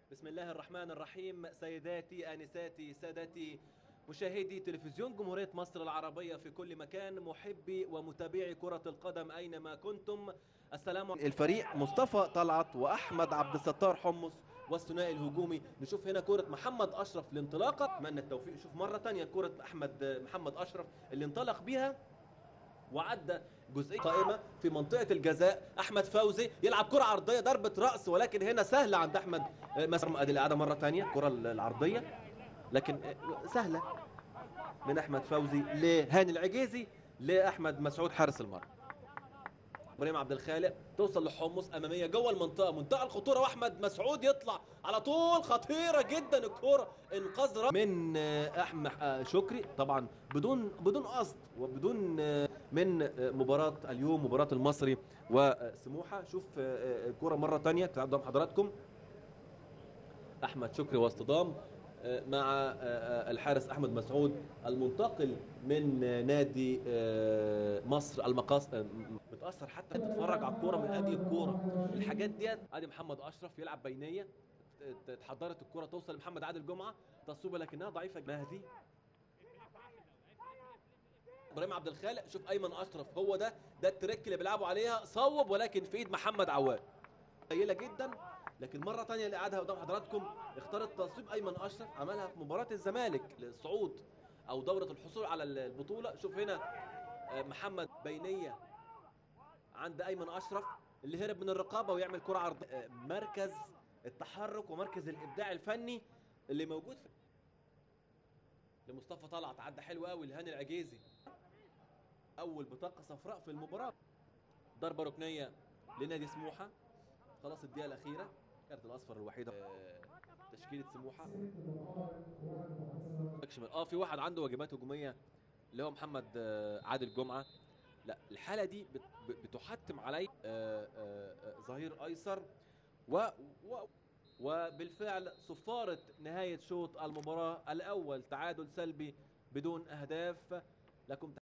بسم الله الرحمن الرحيم سيداتي آنساتي سادتي مشاهدي تلفزيون جمهورية مصر العربية في كل مكان محبي ومتابعي كرة القدم أينما كنتم السلام الفريق مصطفى طلعت وأحمد عبد الستار حمص والثنائي الهجومي نشوف هنا كرة محمد أشرف الانطلاقة أتمنى التوفيق شوف مرة تانية كرة أحمد محمد أشرف اللي انطلق بيها وعدى جزئيه قائمه في منطقه الجزاء احمد فوزي يلعب كره عرضيه ضربه راس ولكن هنا سهله عند احمد مثلا ادي الاعاده مره ثانيه الكره العرضيه لكن سهله من احمد فوزي لهاني العجيزي لاحمد مسعود حارس المرمى ابراهيم عبد الخالق توصل لحمص اماميه جوه المنطقه منتهى الخطوره واحمد مسعود يطلع على طول خطيره جدا الكوره انقاذ من احمد شكري طبعا بدون بدون قصد وبدون من مباراه اليوم مباراه المصري وسموحه شوف الكوره مره ثانيه قدام حضراتكم احمد شكري واصطدام مع الحارس احمد مسعود المنتقل من نادي مصر المقاص متاثر حتى تتفرج على الكوره من اجل الكوره الحاجات ديت ادي محمد اشرف يلعب بينيه اتحضرت الكوره توصل لمحمد عادل جمعه تصويبه لكنها ضعيفه مهدي ابراهيم عبد الخالق شوف ايمن اشرف هو ده ده التريك اللي بيلعبوا عليها صوب ولكن في ايد محمد عواد قليله جدا لكن مره ثانيه اللي قعدها قدام حضراتكم اختار التصويب ايمن اشرف عملها في مباراه الزمالك للصعود او دوره الحصول على البطوله شوف هنا محمد بينيه عند ايمن اشرف اللي هرب من الرقابه ويعمل كره عرض مركز التحرك ومركز الابداع الفني اللي موجود في لمصطفى طلعت عدى حلو قوي لهاني العجيزي اول بطاقه صفراء في المباراه ضربه ركنيه لنادي سموحه خلاص الدقيقه الاخيره الكارت الاصفر الوحيده تشكيله سموحه اه في واحد عنده واجبات هجوميه اللي هو محمد عادل جمعه لا الحاله دي بتحتم علي ظهير ايسر و, و وبالفعل صفاره نهايه شوط المباراه الاول تعادل سلبي بدون اهداف لكم